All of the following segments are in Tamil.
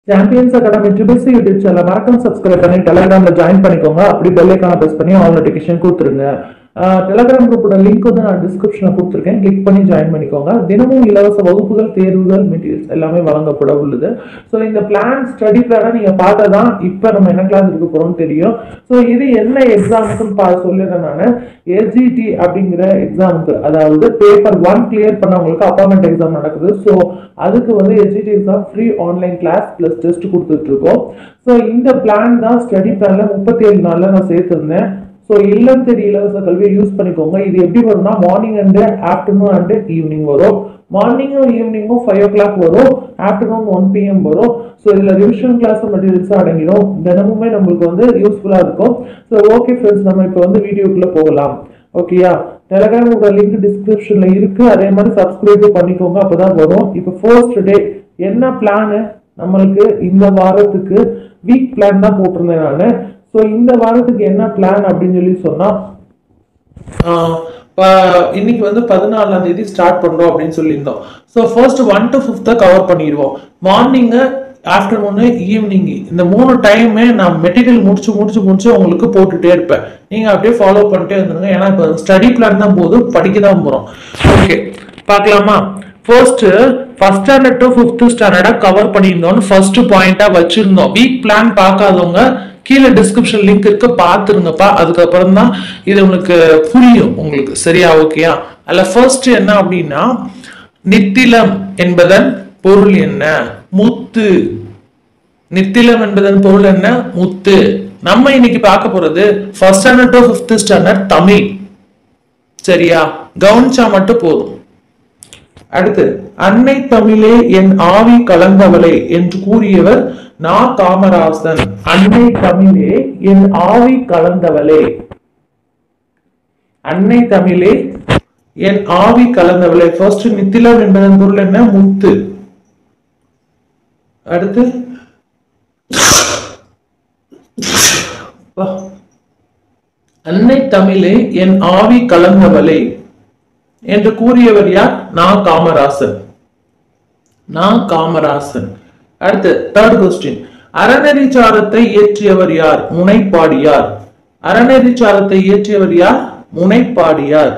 Champions academy triples YouTube channel மறக்காம சப்ஸ்கிரைப் பண்ணி டெலிகிராம்ல ஜாயின் பண்ணிக்கோங்க அப்படி பெல் ஐக்கான பிரஸ் பண்ணி ஆல் நோட்டிஃபிகேஷன் கொடுத்துருங்க டெலிகிராம் குரூப்போட லிங்க் வந்து நான் டிஸ்கிரிப்ஷனில் கொடுத்துருக்கேன் கிளிக் பண்ணி ஜாயின் பண்ணிக்கோங்க தினமும் இலவச வகுப்புகள் தேர்வுகள் மெட்டீரியல்ஸ் எல்லாமே வழங்கப்பட உள்ளது ஸோ இந்த பிளான் ஸ்டடி பிளானை நீங்கள் பார்த்தா தான் இப்போ நம்ம என்ன கிளாஸ் இருக்க போகிறோம்னு தெரியும் ஸோ இது என்ன எக்ஸாமுக்குன்னு பா சொல்லிடுறேன் நான் எஸ்ஜிடி அப்படிங்கிற எக்ஸாமுக்கு அதாவது பேப்பர் ஒன் கிளியர் பண்ணவங்களுக்கு அப்பாயின்மெண்ட் எக்ஸாம் நடக்குது ஸோ அதுக்கு வந்து SGT exam free online class plus test கொடுத்துட்டு இருக்கோம் ஸோ இந்த பிளான் தான் ஸ்டடி பிளான்ல முப்பத்தி ஏழு நாளில் நான் சேர்த்துருந்தேன் ஸோ இல்லம் தேடி இலவச கல்வியை யூஸ் பண்ணிக்கோங்க இது எப்படி வரும்னா morning and afternoon and evening வரும் மார்னிங்கும் ஈவினிங்கும் ஃபைவ் ஓ கிளாக் வரும் ஆஃப்டர்நூன் ஒன் பிஎம் வரும் ஸோ இதில் ரிவிஷன் கிளாஸ் மெட்டீரியல்ஸும் அடங்கிடும் தினமுமே நம்மளுக்கு வந்து யூஸ்ஃபுல்லாக இருக்கும் ஸோ ஓகே ஃப்ரெண்ட்ஸ் நம்ம இப்போ வந்து வீடியோக்குள்ளே போகலாம் ஓகேயா டெலகிராமோட லிங்க் டிஸ்கிரிப்ஷன்ல இருக்கு அதே மாதிரி சப்ஸ்கிரைப் பண்ணிக்கோங்க அப்பதான் வரும் இப்போ ஃபர்ஸ்ட் டே என்ன பிளானு நம்மளுக்கு இந்த வாரத்துக்கு வீக் பிளான் தான் போட்டிருந்தேன் நான் ஸோ இந்த வாரத்துக்கு என்ன பிளான் அப்படின்னு சொல்லி சொன்னா ஆஹ் ப- இன்னைக்கு வந்து பதினாலாம் தேதி ஸ்டார்ட் பண்றோம் அப்படின்னு சொல்லியிருந்தோம் ஸோ ஃபர்ஸ்ட் ஒன் டு ஃபிஃப்த்தை கவர் பண்ணிடுவோம் மார்னிங்கு ஆஃப்டர்நூனு ஈவினிங் இந்த மூணு டைமே நான் மெட்டீரியல் முடிச்சு முடிச்சு முடிச்சு உங்களுக்கு போட்டுட்டே இருப்பேன் நீங்க அப்படியே ஃபாலோ பண்ணிட்டே இருந்துருங்க ஏன்னா இப்போ ஸ்டடி பிளான் தான் போது படிக்க தான் போறோம் ஓகே பார்க்கலாமா first first standard to fifth ஸ்டாண்டர்டா கவர் பண்ணியிருந்தோம்னு ஃபர்ஸ்ட் பாயிண்டா வச்சிருந்தோம் வீக் பிளான் பார்க்காதவங்க கீழே டிஸ்கிரிப்ஷன் லிங்க் இருக்கு பார்த்துருங்கப்பா அதுக்கப்புறம் தான் இது உங்களுக்கு புரியும் உங்களுக்கு சரியா ஓகேயா அதுல ஃபர்ஸ்ட் என்ன அப்படின்னா நித்திலம் என்பதன் பொருள் என்ன முத்து நித்திலம் என்பதன் பொருள் என்ன முத்து நம்ம இன்னைக்கு பார்க்க போறது first standard to fifth standard Tamil சரியா கவனிச்சா மட்டும் போதும் அடுத்து அன்னை தமிழே என் ஆவி கலந்தவளே என்று கூறியவர் நா காமராசன் அன்னை தமிழே என் ஆவி கலந்தவளே அன்னை தமிழே என் ஆவி கலந்தவளே ஃபர்ஸ்ட் நித்திலம் என்பதன் பொருள் என்ன முத்து அடுத்து அப்பா. அன்னை தமிழே என் ஆவி கலந்தவளே என்று கூறியவர் யார் நான் காமராசன் நான் காமராசன் அடுத்து தேர்ட் கொஸ்டின் அறநெறிச்சாரத்தை இயற்றியவர் யார் முனைப்பாடியார் அறநெறிச்சாரத்தை இயற்றியவர் யார் முனைப்பாடியார்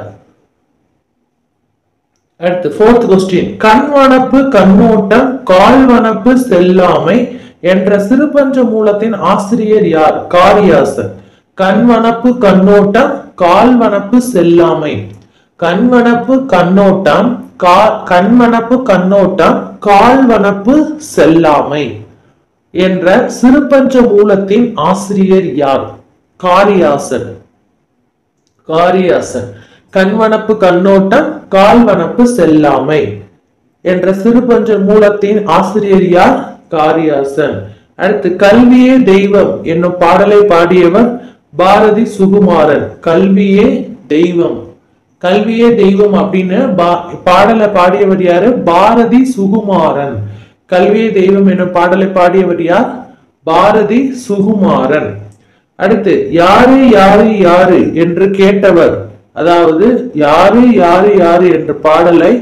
அடுத்து ஃபோர்த் கொஸ்டின் கண்வனப்பு கண்ணோட்டம் கால்வனப்பு செல்லாமை என்ற சிறுபஞ்ச மூலத்தின் ஆசிரியர் யார் காரியாசன் கண்வனப்பு கண்ணோட்டம் கால்வனப்பு செல்லாமை கண்வனப்பு கண்ணோட்டம் கா கண்வனப்பு கண்ணோட்டம் கால்வனப்பு செல்லாமை என்ற சிறுபஞ்ச மூலத்தின் ஆசிரியர் யார் காரியாசன் காரியாசன் கண்வனப்பு கண்ணோட்டம் கால்வனப்பு செல்லாமை என்ற சிறுபஞ்ச மூலத்தின் ஆசிரியர் யார் காரியாசன் அடுத்து கல்வியே தெய்வம் என்னும் பாடலை பாடியவர் பாரதி சுகுமாரன் கல்வியே தெய்வம் கல்வியே தெய்வம் அப்படின்னு பா- பாடலை பாடியவர் யாரு பாரதி சுகுமாரன் கல்வியே தெய்வம் என்னும் பாடலை பாடியவர் யார் பாரதி சுகுமாரன் அடுத்து யாரு யாரு யாரு என்று கேட்டவர் அதாவது யாரு யாரு யாரு என்ற பாடலை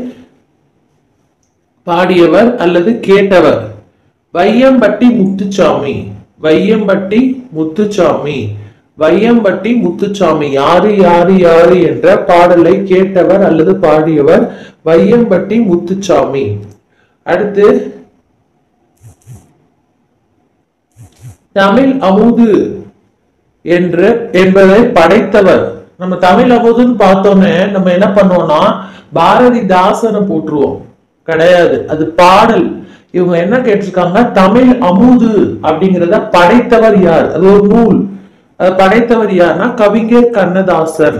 பாடியவர் அல்லது கேட்டவர் வையம்பட்டி முத்துச்சாமி வையம்பட்டி முத்துச்சாமி வையம்பட்டி முத்துச்சாமி யாரு யாரு யாரு என்ற பாடலை கேட்டவர் அல்லது பாடியவர் வையம்பட்டி முத்துச்சாமி அடுத்து தமிழ் அமுது என்று என்பதை படைத்தவர் நம்ம தமிழ் அமுதுன்னு பார்த்தோன்னே நம்ம என்ன பண்ணுவோம்னா பாரதிதாசனை போட்டுருவோம் கிடையாது அது பாடல் இவங்க என்ன கேட்டிருக்காங்க தமிழ் அமுது அப்படிங்கிறத படைத்தவர் யார் அது ஒரு நூல் அதை படைத்தவர் யார்னா கவிஞர் கண்ணதாசன்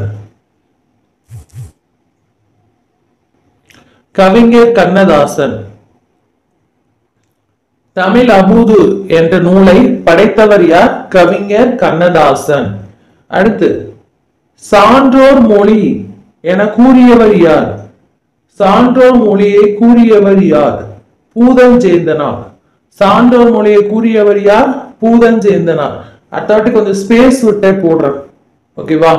கவிஞர் கண்ணதாசன் தமிழ் அமுது என்ற நூலை படைத்தவர் யார் கவிஞர் கண்ணதாசன் அடுத்து சான்றோர் மொழி என கூறியவர் யார் சான்றோர் மொழியை கூறியவர் யார் பூதஞ்சேந்தனார் சான்றோர் மொழியை கூறியவர் யார் பூதஞ்சேந்தனார் அடுத்த வாட்டி கொஞ்சம் ஸ்பேஸ் விட்டே போடுறேன் ஓகேவா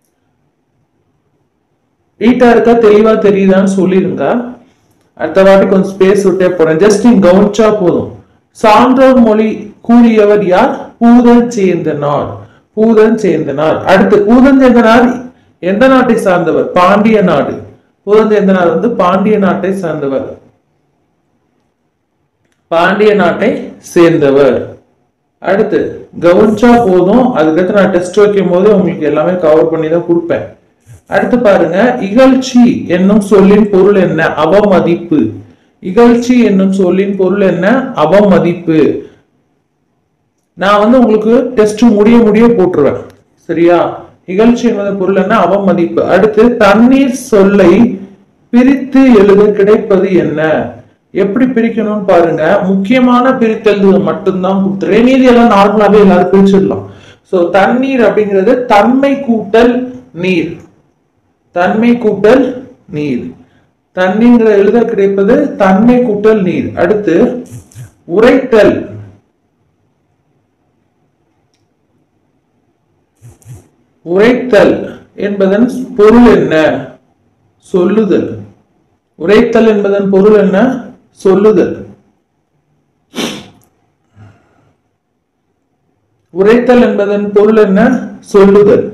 நீட்டா இருக்கா தெளிவா தெரியுதான்னு சொல்லிருங்க அடுத்த வாட்டி கொஞ்சம் ஸ்பேஸ் விட்டே போறேன் ஜஸ்ட் நீங்க கவனிச்சா போதும் சான்றோர் மொழி கூறியவர் யார் பூதன் சேந்தனார் பூதன் சேந்தனார் அடுத்து பூதன் சேந்தனார் எந்த நாட்டை சார்ந்தவர் பாண்டிய நாடு பூதன் சேந்தனார் வந்து பாண்டிய நாட்டை சார்ந்தவர் பாண்டிய நாட்டை சேர்ந்தவர் அடுத்து கவனிச்சா போதும் அதுக்கடுத்து நான் டெஸ்ட் வைக்கும் போது உங்களுக்கு எல்லாமே கவர் பண்ணி தான் கொடுப்பேன் அடுத்து பாருங்க இகழ்ச்சி என்னும் சொல்லின் பொருள் என்ன அவமதிப்பு இகழ்ச்சி என்னும் சொல்லின் பொருள் என்ன அவமதிப்பு நான் வந்து உங்களுக்கு டெஸ்ட் முடிய முடிய போட்டுருவேன் சரியா இகழ்ச்சி என்பது பொருள் என்ன அவமதிப்பு அடுத்து தண்ணீர் சொல்லை பிரித்து எழுத கிடைப்பது என்ன எப்படி பிரிக்கணும்னு பாருங்க முக்கியமான பிரித்தல் மட்டும்தான் கொடுத்துருவேன் மீதி எல்லாம் நார்மலாவே எல்லாரும் பிரிச்சிடலாம் சோ தண்ணீர் அப்படிங்கிறது தன்மை கூட்டல் நீர் தன்மை கூட்டல் நீர் தண்ணீங்கிற எழுத கிடைப்பது தன்மை கூட்டல் நீர் அடுத்து உரைத்தல் உரைத்தல் என்பதன் பொருள் என்ன சொல்லுதல் உரைத்தல் என்பதன் பொருள் என்ன சொல்லுதல் உரைத்தல் என்பதன் பொருள் என்ன சொல்லுதல்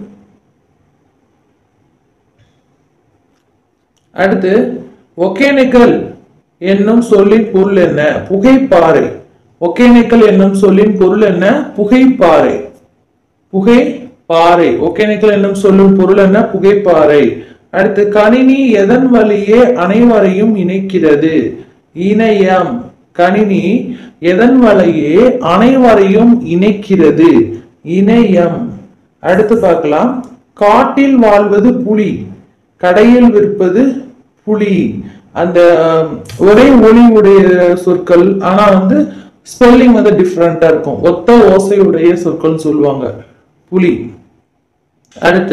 அடுத்து ஒகேனிக்கல் என்னும் சொல்லின் பொருள் என்ன புகைப்பாறை ஒகேனிக்கல் என்னும் சொல்லின் பொருள் என்ன புகைப்பாறை புகை பாறை ஒகேனிக்கல் என்னும் சொல்லும் பொருள் என்ன புகைப்பாறை அடுத்து கணினி எதன் வழியே அனைவரையும் இணைக்கிறது இணையம் கணினி எதன் வழியே அனைவரையும் இணைக்கிறது இணையம் அடுத்து பார்க்கலாம் காட்டில் வாழ்வது புலி கடையில் விற்பது புலி அந்த அஹ், ஒரே ஒளி உடைய சொற்கள் ஆனா வந்து ஸ்பெல்லிங் வந்து டிஃப்ரெண்டா இருக்கும் ஒத்த ஓசையுடைய சொற்கள் சொல்லுவாங்க புலி அடுத்து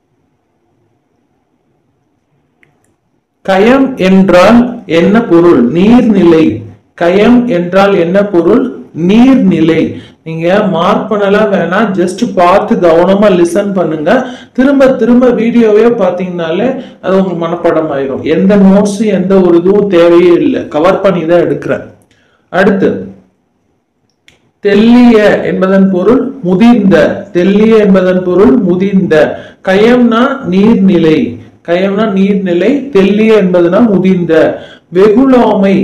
கயம் என்றால் என்ன பொருள் நீர்நிலை கயம் என்றால் என்ன பொருள் நீர்நிலை நீங்க மார்க் பண்ணலாம் வேணாம் ஜஸ்ட் பார்த்து கவனமா லிசன் பண்ணுங்க திரும்ப திரும்ப வீடியோவே பாத்தீங்கன்னாலே அது உங்களுக்கு மனப்பாடம் ஆயிரும் எந்த நோட்ஸ் எந்த ஒரு இதுவும் தேவையே இல்லை கவர் பண்ணி தான் எடுக்கிறேன் அடுத்து தெல்லிய என்பதன் பொருள் முதிர்ந்த தெல்லிய என்பதன் பொருள் முதிர்ந்த கயம்னா நீர்நிலை கயம்னா நீர்நிலை தெல்லிய என்பதுனா முதிர்ந்த வெகுளாமை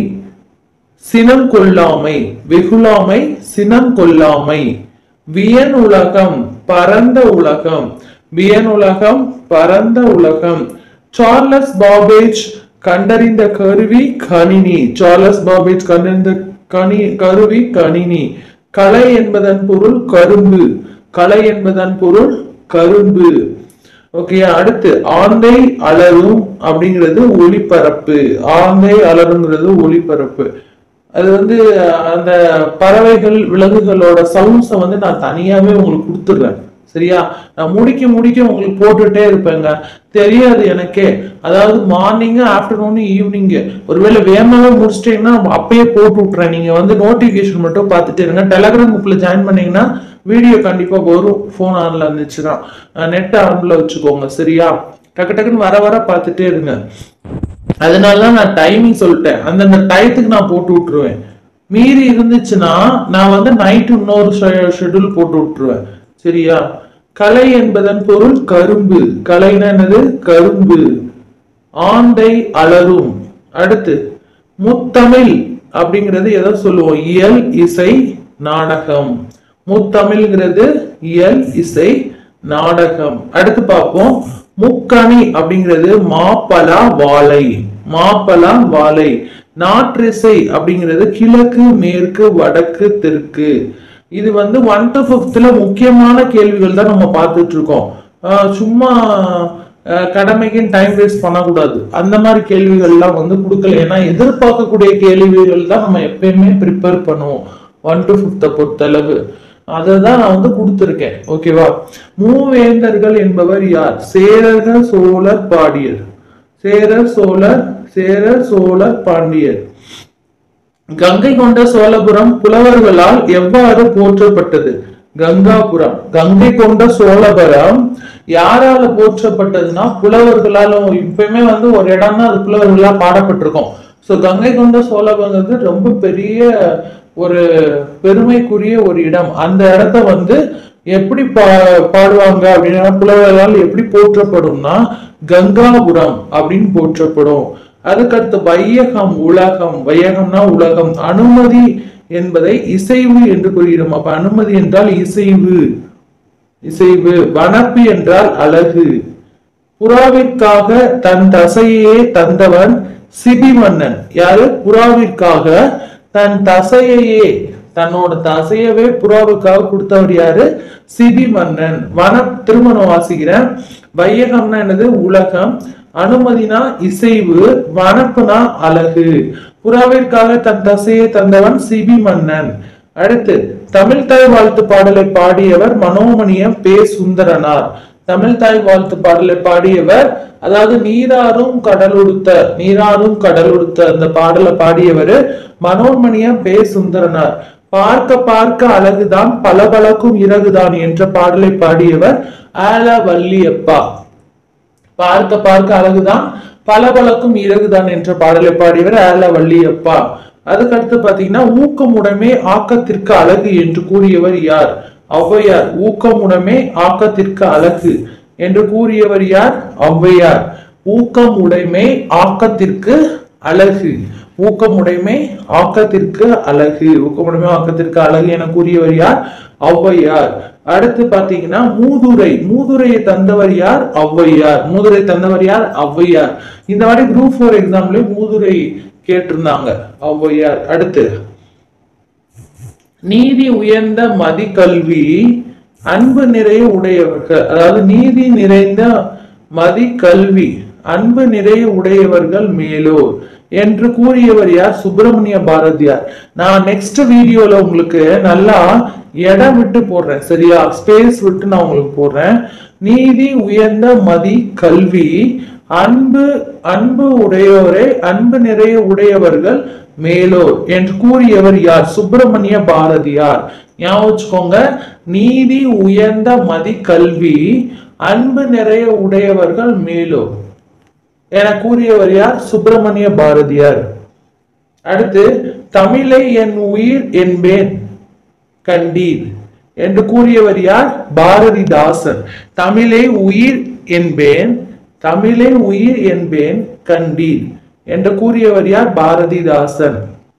சினம் கொள்ளாமை வெகுளாமை சினம் கொள்ளாமை வியன் உலகம் பரந்த உலகம் வியன் உலகம் பரந்த உலகம் சார்லஸ் பாபேஜ் கண்டறிந்த கருவி கணினி சார்லஸ் பாபேஜ் கண்டறிந்த கணி கருவி கணினி கலை என்பதன் பொருள் கரும்பு கலை என்பதன் பொருள் கரும்பு ஓகே அடுத்து ஆந்தை அலரும் அப்படிங்கிறது ஒளிபரப்பு ஆந்தை அலருங்கிறது ஒளிபரப்பு அது வந்து அந்த பறவைகள் விலங்குகளோட சவுண்ட்ஸை வந்து நான் தனியாவே உங்களுக்கு கொடுத்துடுறேன் சரியா நான் முடிக்க முடிக்க உங்களுக்கு போட்டுட்டே இருப்பேங்க தெரியாது எனக்கே அதாவது மார்னிங் ஆஃப்டர்நூன் ஈவினிங் ஒருவேளை வேகமாவே முடிச்சிட்டீங்கன்னா அப்பயே போட்டு விட்டுறேன் நீங்க வந்து நோட்டிபிகேஷன் மட்டும் பார்த்துட்டே இருங்க டெலகிராம் குரூப்ல ஜாயின் பண்ணீங்கன்னா வீடியோ கண்டிப்பா வரும் ஃபோன் ஆன்ல இருந்துச்சுன்னா நெட் ஆன்ல வச்சுக்கோங்க சரியா டக்கு டக்குன்னு வர வர பார்த்துட்டே இருங்க அதனால தான் நான் டைமிங் சொல்லிட்டேன் அந்தந்த டயத்துக்கு நான் போட்டு விட்டுருவேன் மீறி இருந்துச்சுன்னா நான் வந்து நைட் இன்னொரு ஷெட்யூல் போட்டு விட்டுருவேன் சரியா கலை என்பதன் பொருள் கரும்பு கலைன்னா என்னது கரும்பு ஆந்தை அலரும் அடுத்து முத்தமிழ் அப்படிங்கிறது எதை சொல்லுவோம் இயல் இசை நாடகம் முத்தமிழ்ங்கிறது இயல் இசை நாடகம் அடுத்து பார்ப்போம் முக்கணி அப்படிங்கிறது மாப்பலா வாழை மாப்பலா வாழை நாற்றிசை அப்படிங்கிறது கிழக்கு மேற்கு வடக்கு தெற்கு இது வந்து ஒன் டு ஃபிஃப்த்ல முக்கியமான கேள்விகள் தான் நம்ம பார்த்துட்டு இருக்கோம் ஆஹ் சும்மா ஆஹ் கடமைக்குன்னு டைம் வேஸ்ட் பண்ணக்கூடாது அந்த மாதிரி கேள்விகள்லாம் வந்து கொடுக்கல ஏன்னா எதிர்பார்க்கக்கூடிய கேள்விகள் தான் நம்ம எப்பயுமே ப்ரிப்பேர் பண்ணுவோம் ஒன் டு ஃபிஃப்த்தை பொறுத்தளவு அதை தான் நான் வந்து கொடுத்துருக்கேன் ஓகேவா மூவேந்தர்கள் என்பவர் யார் சேரர்கள் சோழர் பாடியர் சேரர் சோழர் சேரர் சோழர் பாண்டியர் கங்கை கொண்ட சோழபுரம் புலவர்களால் எவ்வாறு போற்றப்பட்டது கங்காபுரம் கங்கை கொண்ட சோழபுரம் யாரால போற்றப்பட்டதுன்னா புலவர்களாலும் இப்பயுமே வந்து ஒரு இடம் தான் அது புலவர்களா பாடப்பட்டிருக்கும் சோ கங்கை கொண்ட சோழபுரங்கிறது ரொம்ப பெரிய ஒரு பெருமைக்குரிய ஒரு இடம் அந்த இடத்த வந்து எப்படி பா பாடுவாங்க அப்படின்னா புலவர்களால் எப்படி போற்றப்படும்னா கங்காபுரம் அப்படின்னு போற்றப்படும் அதுக்கடுத்து வையகம் உலகம் வையகம்னா உலகம் அனுமதி என்பதை இசைவு என்று கூறுகிறோம் அப்ப அனுமதி என்றால் இசைவு இசைவு வனப்பு என்றால் அழகு புறாவிற்காக தன் தசையே தந்தவன் சிபி மன்னன் யாரு புறாவிற்காக தன் தசையையே தன்னோட தசையவே புறாவுக்காக கொடுத்தவர் யாரு சிபி மன்னன் வன திருமணம் வாசிக்கிறேன் வையகம்னா என்னது உலகம் அனுமதினா இசைவு வனப்புனா அழகு புறாவிற்காக தன் தசையை தந்தவன் சிபி மன்னன் அடுத்து தமிழ் தாய் வாழ்த்து பாடலை பாடியவர் மனோமணியம் பே சுந்தரனார் தமிழ் தாய் வாழ்த்து பாடலை பாடியவர் அதாவது நீராறும் கடலுடுத்த நீராறும் கடலுடுத்த அந்த பாடலை பாடியவர் மனோன்மணியம் பே சுந்தரனார் பார்க்க பார்க்க அழகுதான் பளபளக்கும் இறகுதான் என்ற பாடலை பாடியவர் ஆல வள்ளியப்பா பார்க்க பார்க்க அழகுதான் பளபளக்கும் இறகுதான் என்ற பாடலை பாடியவர் ஆல வள்ளியப்பா அதுக்கடுத்து பாத்தீங்கன்னா ஊக்கமுடமே ஆக்கத்திற்கு அழகு என்று கூறியவர் யார் ஔவையார் ஊக்கமுடமே ஆக்கத்திற்கு அழகு என்று கூறியவர் யார் ஔவையார் ஊக்கமுடைமை ஆக்கத்திற்கு அழகு ஊக்கமுடைமை ஆக்கத்திற்கு அழகு ஊக்கமுடைமை ஆக்கத்திற்கு அழகு என கூறியவர் யார் ஔவையார் அடுத்து பாத்தீங்கன்னா மூதுரை மூதுரையை தந்தவர் யார் ஔவையார் மூதுரை தந்தவர் யார் ஔவையார் இந்த வாட்டி குரூப் ஃபோர் எக்ஸாம்ல மூதுரை கேட்டிருந்தாங்க ஔவையார் அடுத்து நீதி உயர்ந்த மதிக்கல்வி அன்பு நிறைய உடையவர்கள் அதாவது நீதி நிறைந்த மதிக்கல்வி அன்பு நிறைய உடையவர்கள் மேலோர் என்று கூறியவர் யார் சுப்பிரமணிய பாரதியார் நான் நெக்ஸ்ட் வீடியோல உங்களுக்கு நல்லா இடம் விட்டு போடுறேன் சரியா ஸ்பேஸ் விட்டு நான் உங்களுக்கு போடுறேன் நீதி உயர்ந்த மதி கல்வி அன்பு அன்பு உடையோரே அன்பு நிறைய உடையவர்கள் மேலோர் என்று கூறியவர் யார் சுப்பிரமணிய பாரதியார் ஞாபகம் வச்சுக்கோங்க நீதி உயர்ந்த மதி கல்வி அன்பு நிறைய உடையவர்கள் மேலோர் என கூறியவர் யார் சுப்பிரமணிய பாரதியார் அடுத்து தமிழை என் உயிர் என்பேன் கண்டீர் என்று கூறியவர் யார் பாரதிதாசன் தமிழை உயிர் என்பேன் தமிழை உயிர் என்பேன் கண்டீர் என்று கூறியவர் யார் பாரதிதாசன்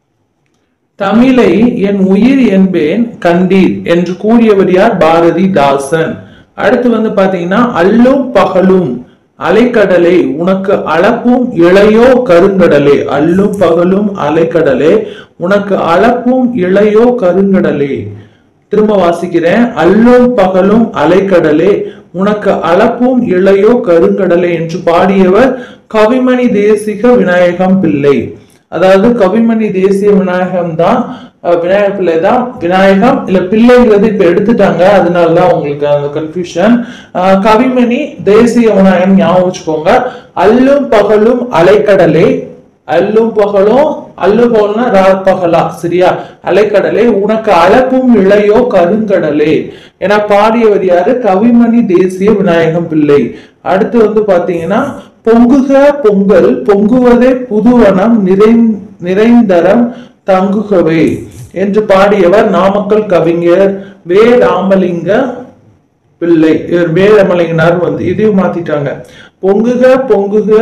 தமிழை என் உயிர் என்பேன் கண்டீர் என்று கூறியவர் யார் பாரதிதாசன் அடுத்து வந்து பாத்தீங்கன்னா அல்லும் பகலும் அலைக்கடலே உனக்கு அளப்பும் இளையோ கருங்கடலே அல்லும் பகலும் அலைக்கடலே உனக்கு அளப்பும் இளையோ கருங்கடலே திரும்ப வாசிக்கிறேன் அல்லும் பகலும் அலைக்கடலே உனக்கு அளப்பும் இளையோ கருங்கடலே என்று பாடியவர் கவிமணி தேசிக விநாயகம் பிள்ளை அதாவது கவிமணி தேசிய விநாயகம் தான் அஹ், விநாயக பிள்ளை தான் விநாயகம் இல்ல பிள்ளைங்கிறது இப்ப எடுத்துட்டாங்க அதனாலதான் உங்களுக்கு அந்த கன்ஃபியூஷன் கவிமணி தேசிய விநாயகம் ஞாபகம் வச்சுக்கோங்க அல்லும் பகலும் அலைக்கடலே அல்லும் பகலும் அல்லு போல்னா ராத் பகலா சரியா அலைக்கடலே உனக்கு அளப்பும் இளையோ கருங்கடலே என பாடியவர் யாரு கவிமணி தேசிய விநாயகம் பிள்ளை அடுத்து வந்து பாத்தீங்கன்னா பொங்குக பொங்கல் பொங்குவதே புதுவனம் நிறை நிறைந்தரம் தங்குகவே என்று பாடியவர் நாமக்கல் கவிஞர் வே ராமலிங்க பிள்ளை இவர் வே ராமலிங்கனார் வந்து இதையும் மாத்திட்டாங்க பொங்குக பொங்குக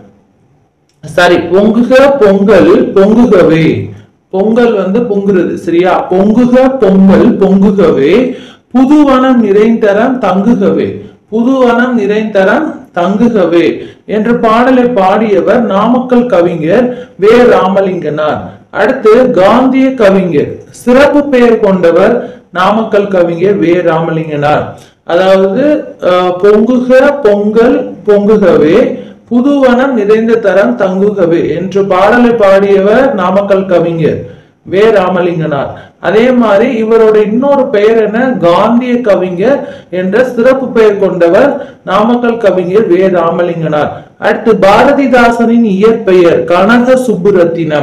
சாரி பொங்குக பொங்கல் பொங்குகவே பொங்கல் வந்து பொங்குறது சரியா பொங்குக பொங்கல் பொங்குகவே புதுவனம் நிறைந்தரம் தங்குகவே புதுவனம் நிறைந்தரம் தங்குகவே என்ற பாடலை பாடியவர் நாமக்கல் கவிஞர் வே ராமலிங்கனார் அடுத்து காந்திய கவிஞர் சிறப்பு பெயர் கொண்டவர் நாமக்கல் கவிஞர் வே ராமலிங்கனார் அதாவது அஹ், பொங்குக பொங்கல் பொங்குகவே புதுவனம் நிறைந்த தரம் தங்குகவே என்று பாடலை பாடியவர் நாமக்கல் கவிஞர் வே ராமலிங்கனார் அதே மாதிரி இவரோட இன்னொரு பெயர் என்ன காந்திய கவிஞர் என்ற சிறப்பு பெயர் கொண்டவர் நாமக்கல் கவிஞர் வே ராமலிங்கனார் அடுத்து பாரதிதாசனின் இயற்பெயர் கனக சுப்புரத்தினம்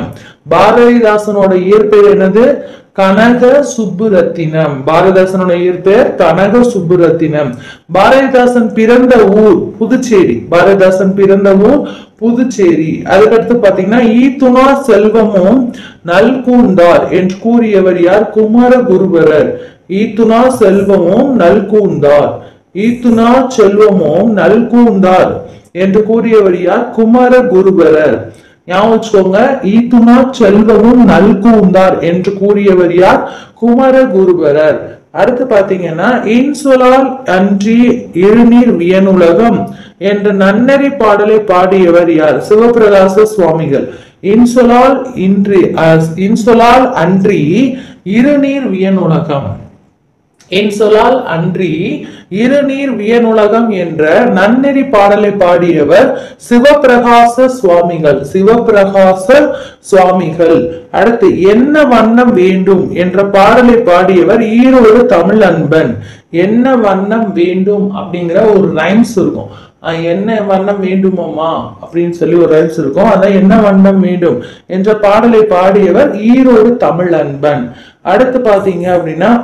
பாரதிதாசனோட இயற்பெயர் என்னது கனக சுப்புரத்தினம் பாரதிதாசனோட இயற்பெயர் கனக சுப்புரத்தினம் பாரதிதாசன் பிறந்த ஊர் புதுச்சேரி பாரதிதாசன் பிறந்த ஊர் புதுச்சேரி அதுக்கடுத்து பாத்தீங்கன்னா ஈத்துணா செல்வமும் நல்கூந்தார் என்று கூறியவர் யார் குமாரகுருபரர் ஈத்துணா செல்வமும் நல்கூந்தார் ஈத்துணா செல்வமும் நல்கூந்தார் என்று கூறியவர் யார் குமாரகுருபரர் ஞாபகம் வச்சுக்கோங்க ஈத்துணா செல்வமும் நல்கூந்தார் என்று கூறியவர் யார் குமரகுருபரர் அடுத்து பாத்தீங்கன்னா இன்சொலால் அன்றி இருநீர் வியனுலகம் என்ற நன்னறி பாடலை பாடியவர் யார் சிவபிரகாச சுவாமிகள் இன்சொலால் இன்றி அஹ், இன்சொலால் அன்றி இருநீர் வியனுலகம் என் சொல்லால் அன்றி இருநீர் வியனுலகம் என்ற நன்னெறி பாடலை பாடியவர் சிவபிரகாச சுவாமிகள் சிவபிரகாச சுவாமிகள் அடுத்து என்ன வண்ணம் வேண்டும் என்ற பாடலை பாடியவர் ஈரோடு தமிழ் அன்பன் என்ன வண்ணம் வேண்டும் அப்படிங்கிற ஒரு ரைம்ஸ் இருக்கும் அஹ் என்ன வண்ணம் வேண்டுமாமா அப்படின்னு சொல்லி ஒரு ரைம்ஸ் இருக்கும் அதான் என்ன வண்ணம் வேண்டும் என்ற பாடலை பாடியவர் ஈரோடு தமிழ் அன்பன் அடுத்து பாத்தீங்க அப்படின்னா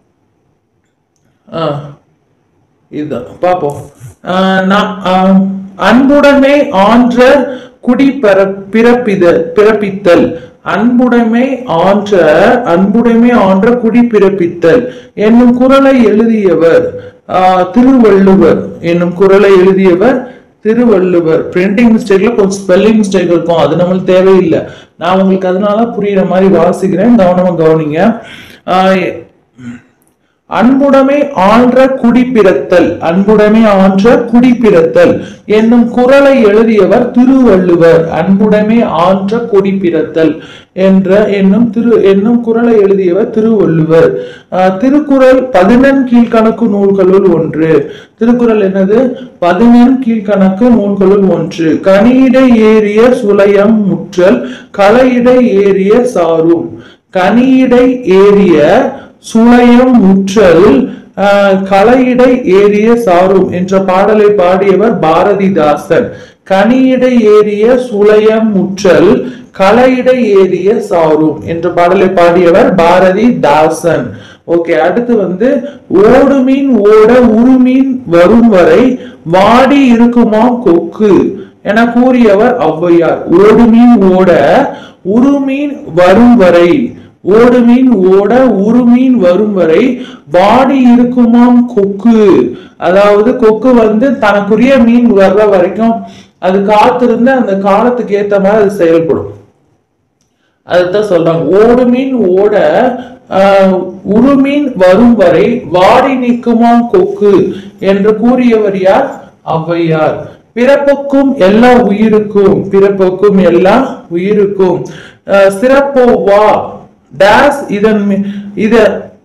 ஆ, இதுதான் பார்ப்போம் ஆ, நான், ஆ, அன்புடைமை ஆன்ற குடி பிறப்பித பிறப்பித்தல் அன்புடைமை ஆன்ற அன்புடைமை ஆன்ற குடி பிறப்பித்தல் என்னும் குரலை எழுதியவர் ஆ, திருவள்ளுவர் என்னும் குரலை எழுதியவர் திருவள்ளுவர் பிரிண்டிங் மிஸ்டேக்ல கொஞ்சம் ஸ்பெல்லிங் மிஸ்டேக் இருக்கும் அது நம்மளுக்கு தேவையில்லை நான் உங்களுக்கு அதனால புரியுற மாதிரி வாசிக்கிறேன் கவனமா கவனிங்க ஆஹ் அன்புடைமை ஆன்ற குடிப்பிறத்தல் அன்புடைமை ஆன்ற குடிப்பிறத்தல் என்னும் குரலை எழுதியவர் திருவள்ளுவர் அன்புடைமை ஆன்ற குடிப்பிறத்தல் என்ற என்னும் திரு என்னும் குரலை எழுதியவர் திருவள்ளுவர் ஆஹ் திருக்குறள் பதினெண் கீழ்கணக்கு நூல்களுள் ஒன்று திருக்குறள் என்னது பதினெண் கீழ்கணக்கு நூல்களுள் ஒன்று கனியிடை ஏறிய சுளையம் முற்றல் கலையிடை ஏறிய சாரும் கனியிடை ஏறிய சுளையம் முற்றல் ஆஹ், கலையிடை ஏறிய சாரும் என்ற பாடலை பாடியவர் பாரதிதாசன் கனியிடை ஏறிய சுளையம் முற்றல் கலையிடை ஏறிய சாரும் என்ற பாடலை பாடியவர் பாரதிதாசன் ஓகே அடுத்து வந்து ஓடு மீன் ஓட உருமீன் வரும் வரை வாடி இருக்குமா கொக்கு என கூறியவர் ஔவையார் ஓடு மீன் ஓட உருமீன் வரும் வரை ஓடு மீன் ஓட உருமீன் வரும் வரை வாடி இருக்குமாம் கொக்கு அதாவது கொக்கு வந்து தனக்குரிய மீன் வர்ற வரைக்கும் அது காத்திருந்து அந்த காலத்துக்கு ஏத்த மாதிரி அது செயல்படும் அதுதான் சொல்றாங்க ஓடு மீன் ஓட ஆஹ், உருமீன் வரும் வரை வாடி நிற்குமாம் கொக்கு என்று கூறியவர் யார் ஔவையார் பிறப்புக்கும் எல்லா உயிருக்கும் பிறப்புக்கும் எல்லா உயிருக்கும் ஆஹ், சிறப்போவா டேஸ் இதன் மீ- இத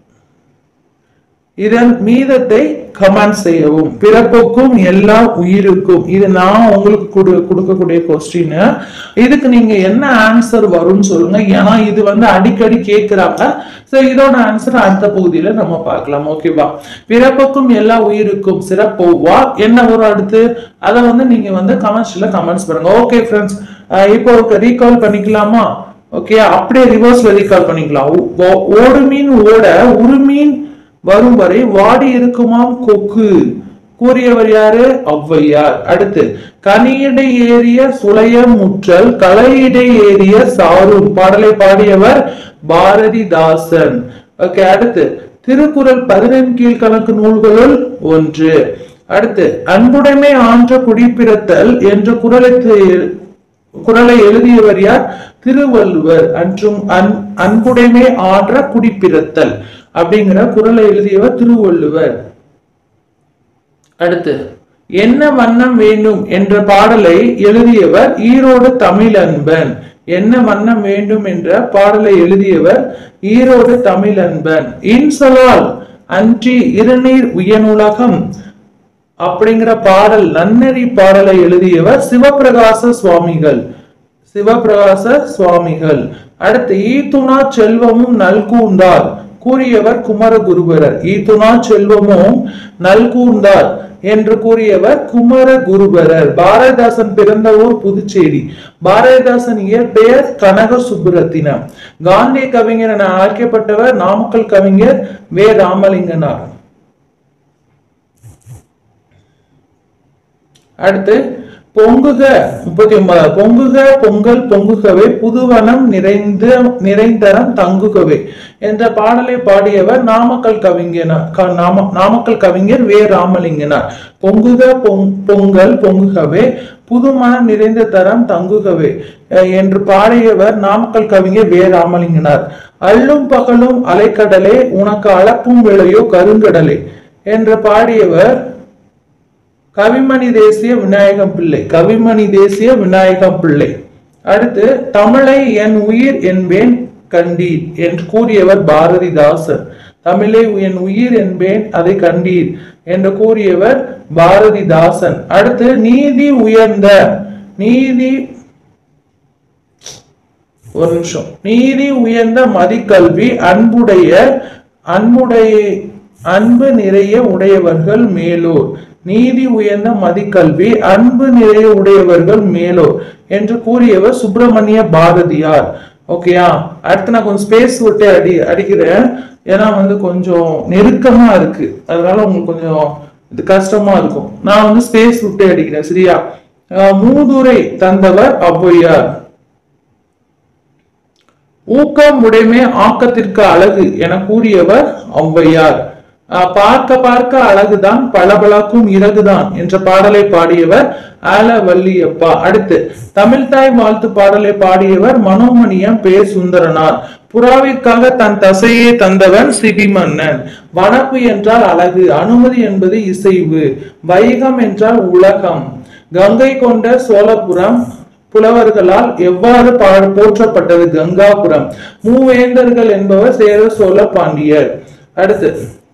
இதன் மீதத்தை கமெண்ட் செய்யவும் பிறப்புக்கும் எல்லா உயிருக்கும் இது நான் உங்களுக்கு கொடு கொடுக்கக்கூடிய கொஸ்டின் இதுக்கு நீங்க என்ன ஆன்சர் வரும்னு சொல்லுங்க ஏன்னா இது வந்து அடிக்கடி கேட்கிறாங்க சோ இதோட ஆன்சர் அடுத்த பகுதியில நம்ம பார்க்கலாம் ஓகேவா பிறப்புக்கும் எல்லா உயிருக்கும் சிறப்போவா என்ன வரும் அடுத்து அதை வந்து நீங்க வந்து கமெண்ட்ஸ்ல கமெண்ட்ஸ் பண்ணுங்க ஓகே ஃப்ரெண்ட்ஸ் இப்போ ரீகால் பண்ணிக்கலாமா ஓகே அப்படியே ரிவர்ஸ்ல ரீகால் பண்ணிக்கலாம் ஓ- ஓ- ஓடு மீன் ஓட ஒரு மீன் வரும் வரை வாடி இருக்குமாம் கொக்கு கூறியவர் யாரு ஔவையார் அடுத்து கனியிடை ஏறிய சுளையம் முற்றல் கலையிடை ஏறிய சாரும் பாடலை பாடியவர் பாரதிதாசன் ஓகே அடுத்து திருக்குறள் பதினெண் கீழ்கணக்கு நூல்களுள் ஒன்று அடுத்து அன்புடைமை ஆன்ற குடிப்பிறத்தல் என்ற குரலை தி- குரலை எழுதியவர் யார் திருவள்ளுவர் அன்றும் அன் அன்புடைமை ஆன்ற குடிப்பிறத்தல் அப்படிங்கிற குரலை எழுதியவர் திருவள்ளுவர் அடுத்து என்ன வண்ணம் வேண்டும் என்ற பாடலை எழுதியவர் ஈரோடு தமிழன்பன் என்ன வண்ணம் வேண்டும் என்ற பாடலை எழுதியவர் ஈரோடு தமிழன்பன் இன்சொலால் அன்றி இருநீர் உயனுலகம் அப்படிங்கிற பாடல் நன்னெறி பாடலை எழுதியவர் சிவபிரகாச சுவாமிகள் சிவபிரகாச சுவாமிகள் அடுத்து ஈத்துணா செல்வமும் நல்கூந்தார் கூறியவர் குமரகுருபரர் ஈத்துணா செல்வமும் நல்கூர்ந்தார் என்று கூறியவர் குமரகுருபரர் பாரதிதாசன் பிறந்த ஊர் புதுச்சேரி பாரதிதாசன் இயற்பெயர் கனக சுப்புரத்தினம் காந்திய கவிஞர் என அழைக்கப்பட்டவர் நாமக்கல் கவிஞர் வே ராமலிங்கனார் அடுத்து பொங்குக முப்பத்தி ஒன்பது பொங்குக பொங்கல் பொங்குகவே புதுவனம் நிறைந்து நிறைந்தரம் தங்குகவே என்ற பாடலை பாடியவர் நாமக்கல் கவிஞனார் க- நாம நாமக்கல் கவிஞர் வே ராமலிங்கனார் பொங்குக பொங் பொங்கல் பொங்குகவே புதுமனம் நிறைந்த தரம் தங்குகவே அஹ், என்று பாடியவர் நாமக்கல் கவிஞர் வே ராமலிங்கனார் அல்லும் பகலும் அலைக்கடலே உனக்கு அளப்பும் விளையோ கருங்கடலே என்று பாடியவர் கவிமணி தேசிய விநாயகம் பிள்ளை கவிமணி தேசிய விநாயகம் பிள்ளை அடுத்து தமிழை என் உயிர் என்பேன் கண்டீர் என்று கூறியவர் பாரதிதாசன் தமிழை என் உயிர் என்பேன் அதை கண்டீர் என்று கூறியவர் பாரதிதாசன் அடுத்து நீதி உயர்ந்த நீதி ஒரு நிமிஷம் நீதி உயர்ந்த மதிக்கல்வி அன்புடைய அன்புடைய அன்பு நிறைய உடையவர்கள் மேலோர் நீதி உயர்ந்த மதிக்கல்வி அன்பு நிறைய உடையவர்கள் மேலோர் என்று கூறியவர் சுப்பிரமணிய பாரதியார் ஓகேயா அடுத்து நான் கொஞ்சம் ஸ்பேஸ் விட்டு அடி அடிக்கிறேன் ஏன்னா வந்து கொஞ்சம் நெருக்கமா இருக்கு அதனால உங்களுக்கு கொஞ்சம் இது கஷ்டமா இருக்கும் நான் வந்து ஸ்பேஸ் விட்டு அடிக்கிறேன் சரியா அஹ் மூதுரை தந்தவர் ஔவையார் ஊக்கம் உடைமை ஆக்கத்திற்கு அழகு என கூறியவர் ஔவையார் அஹ் பார்க்க பார்க்க அழகுதான் பளபளக்கும் இறகுதான் என்ற பாடலை பாடியவர் ஆல வள்ளியப்பா அடுத்து தமிழ்தாய் வாழ்த்து பாடலை பாடியவர் மனோமணியம் பே சுந்தரனார் புறாவிற்காக தன் தசையை தந்தவன் சிபிமன்னன் வனப்பு என்றால் அழகு அனுமதி என்பது இசைவு வைகம் என்றால் உலகம் கங்கை கொண்ட சோழபுரம் புலவர்களால் எவ்வாறு பா- போற்றப்பட்டது கங்காபுரம் மூவேந்தர்கள் என்பவர் சேர சோழ பாண்டியர் அடுத்து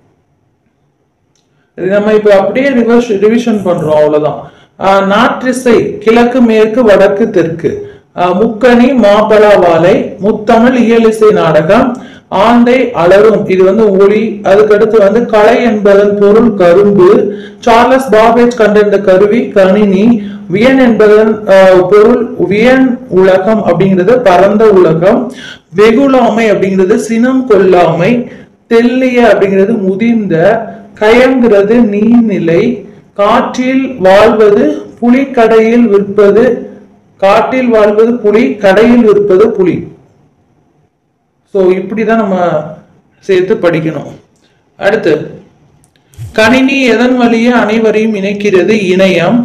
இது நம்ம இப்ப அப்படியே ரிவர்ஸ் ரிவிஷன் பண்றோம் அவ்வளவுதான் ஆஹ் நாற்றிசை கிழக்கு மேற்கு வடக்கு தெற்கு ஆஹ் முக்கணி மாப்பழா வாழை முத்தமிழ் இயலிசை நாடகம் ஆந்தை அலரும் இது வந்து ஒளி அதுக்கடுத்து வந்து கலை என்பதன் பொருள் கரும்பு சார்லஸ் பாபேஜ் கண்ட இந்த கருவி கணினி வியன் என்பதன் ஆஹ், பொருள் வியன் உலகம் அப்படிங்கிறது பரந்த உலகம் வெகுளாமை அப்படிங்கிறது சினம் கொள்ளாமை தெல்லிய அப்படிங்கிறது முதிர்ந்த கயங்கிறது நீர்நிலை காற்றில் வாழ்வது புலி கடையில் விற்பது காட்டில் வாழ்வது புலி கடையில் விற்பது புலி சோ இப்படிதான் நம்ம சேர்த்து படிக்கணும் அடுத்து கணினி எதன் வழியே அனைவரையும் இணைக்கிறது இணையம்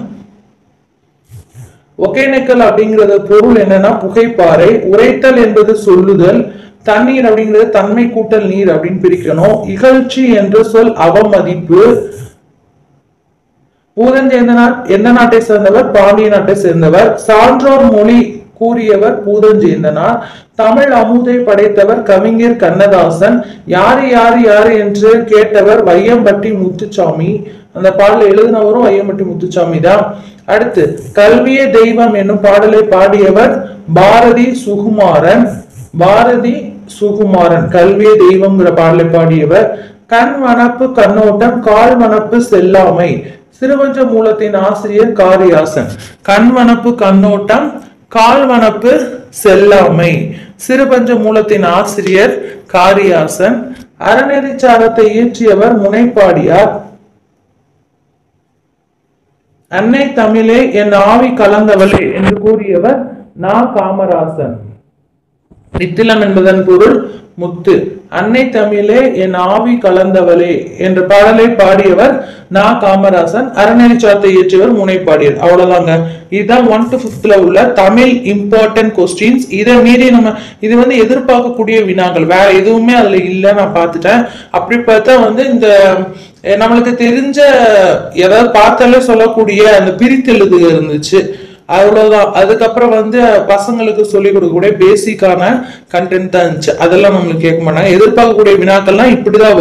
ஒகேனக்கல் அப்படிங்கிறது பொருள் என்னன்னா புகைப்பாறை உரைத்தல் என்பது சொல்லுதல் தண்ணீர் அப்படிங்கிறது தன்மை கூட்டல் நீர் அப்படின்னு பிரிக்கணும் இகழ்ச்சி என்ற சொல் அவமதிப்பு பூதஞ்சேந்தனார் எந்த நாட்டை சேர்ந்தவர் பாண்டிய நாட்டை சேர்ந்தவர் சான்றோர் மொழி கூறியவர் பூதஞ்சேந்தனார் தமிழ் அமுதை படைத்தவர் கவிஞர் கண்ணதாசன் யாரு யாரு யாரு என்று கேட்டவர் வையம்பட்டி முத்துச்சாமி அந்த பாடலை எழுதினவரும் வையம்பட்டி முத்துச்சாமி தான் அடுத்து கல்வியே தெய்வம் என்னும் பாடலை பாடியவர் பாரதி சுகுமாரன் பாரதி சுகுமாரன் கல்வியே தெய்வம்ங்கிற பாடலை பாடியவர் கண் வனப்பு கண்ணோட்டம் கால் வனப்பு செல்லாமை சிறுவஞ்ச மூலத்தின் ஆசிரியர் காரியாசன் கண் வனப்பு கண்ணோட்டம் கால் வனப்பு செல்லாமை சிறுபஞ்ச மூலத்தின் ஆசிரியர் காரியாசன் அறநெறிச்சாரத்தை இயற்றியவர் முனைப்பாடியார் அன்னை தமிழே என் ஆவி கலந்தவளே என்று கூறியவர் நா காமராசன் நித்திலம் என்பதன் பொருள் முத்து அன்னை தமிழே என் ஆவி கலந்தவளே என்ற பாடலை பாடியவர் நா காமராசன் அறநெறிச்சாரத்தை இயற்றியவர் முனைப்பாடியர் அவ்வளவுதாங்க இதுதான் ஒன் டு பிப்த்ல உள்ள தமிழ் இம்பார்ட்டன்ட் கொஸ்டின்ஸ் இதை மீறி நம்ம இது வந்து எதிர்பார்க்கக்கூடிய வினாக்கள் வேற எதுவுமே அதுல இல்ல நான் பார்த்துட்டேன் அப்படி பார்த்தா வந்து இந்த அஹ், நம்மளுக்கு தெரிஞ்ச ஏதாவது பார்த்தாலே சொல்லக்கூடிய அந்த பிரித்தெழுது இருந்துச்சு அவ்வளவுதான் அதுக்கப்புறம் வந்து பசங்களுக்கு சொல்லிக் கொடுக்கக்கூடிய பேசிக்கான கண்டென்ட் தான் இருந்துச்சு அதெல்லாம் நம்மளுக்கு கேட்க மாட்டாங்க எதிர்பார்க்கக்கூடிய வினாக்கள்லாம் இப்படிதான் வரும்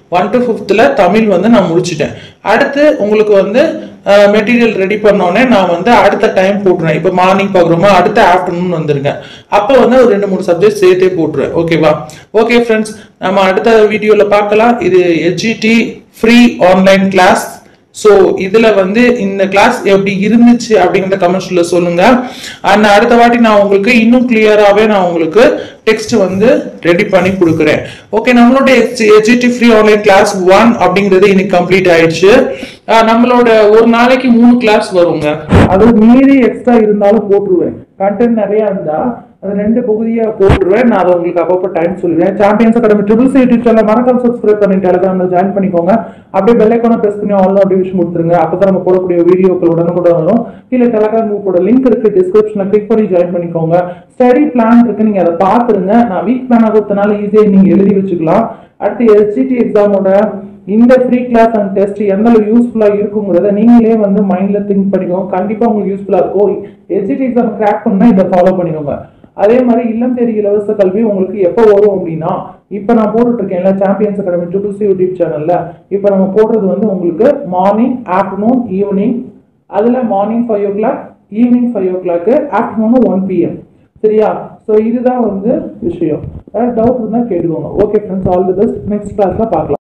ஒன் டு ஃபிஃப்த்தில் தமிழ் வந்து நான் முடிச்சிட்டேன் அடுத்து உங்களுக்கு வந்து மெட்டீரியல் ரெடி பண்ணோடனே நான் வந்து அடுத்த டைம் போட்டுருவேன் இப்போ மார்னிங் பார்க்குறோமா அடுத்த ஆஃப்டர்நூன் வந்துருங்க அப்போ வந்து ஒரு ரெண்டு மூணு சப்ஜெக்ட் சேர்த்தே போட்டுருவேன் ஓகேவா ஓகே ஃப்ரெண்ட்ஸ் நம்ம அடுத்த வீடியோவில் பார்க்கலாம் இது HET free online class so இதில் வந்து இந்த கிளாஸ் எப்படி இருந்துச்சு அப்படிங்கிறத கமெண்ட்ஸ்ல சொல்லுங்க அண்ட் அடுத்த வாட்டி நான் உங்களுக்கு இன்னும் கிளியராகவே நான் உங்களுக்கு டெக்ஸ்ட் வந்து ரெடி பண்ணி கொடுக்குறேன் ஓகே நம்மளோட HET free online class one அப்படிங்கிறது இன்னைக்கு கம்ப்ளீட் ஆயிடுச்சு அஹ் நம்மளோட ஒரு நாளைக்கு மூணு கிளாஸ் வருங்க அது மீறி எக்ஸ்ட்ரா இருந்தாலும் போட்டுருவேன் கண்டென்ட் நிறைய இருந்தா அது ரெண்டு பகுதியா போட்டுருவேன் நான் அதை உங்களுக்கு அப்பப்போ டைம் சொல்லுவேன் champions academy triple C YouTube channel மறக்காம சப்ஸ்கிரைப் பண்ணி டெலிகிராம்ல ஜாயின் பண்ணிக்கோங்க அப்படியே பெல் ஐக்கான பிரஸ் பண்ணி ஆல் நோட்டிஃபிகேஷன் கொடுத்துருங்க அப்பதான் நம்ம போடக்கூடிய வீடியோக்கள் உடனுக்குடன் வரும் கீழே டெலிகிராம் குரூப்போட லிங்க் இருக்கு டிஸ்கிரிப்ஷன்ல கிளிக் பண்ணி ஜாயின் பண்ணிக்கோங்க ஸ்டடி பிளான் இருக்கு நீங்க அதை பார்த்துருங்க நான் வீக் பிளான் கொடுத்தனால ஈஸியாக நீங்க எழுதி வச்சுக்கலாம் அடுத்து எஸ்சிடி எக்ஸாமோட இந்த ஃப்ரீ கிளாஸ் அண்ட் டெஸ்ட் எந்த அளவு யூஸ்ஃபுல்லா இருக்குங்கிறத நீங்களே வந்து மைண்ட்ல திங்க் பண்ணிக்கோங்க கண்டிப்பா உங்களுக்கு யூஸ்ஃபுல்லா இருக்கும் எஸ்சிடி எக்ஸாம் கிராக் பண்ணா இதை ஃபாலோ பண்ணிக்கோங்க அதே மாதிரி இல்லம் தேடி இலவச கல்வி உங்களுக்கு எப்போ வரும் அப்படின்னா இப்போ நான் போட்டுட்டு இருக்கேன்ல champions academy triple C YouTube சேனல்ல இப்போ நம்ம போடுறது வந்து உங்களுக்கு மார்னிங் ஆஃப்டர்நூன் ஈவினிங் அதில் morning five o'clock evening five o'clock afternoon one PM சரியா ஸோ இதுதான் வந்து விஷயம் டவுட் இருந்தால் கேட்டுக்கோங்க okay friends all the best next கிளாஸில் பார்க்கலாம்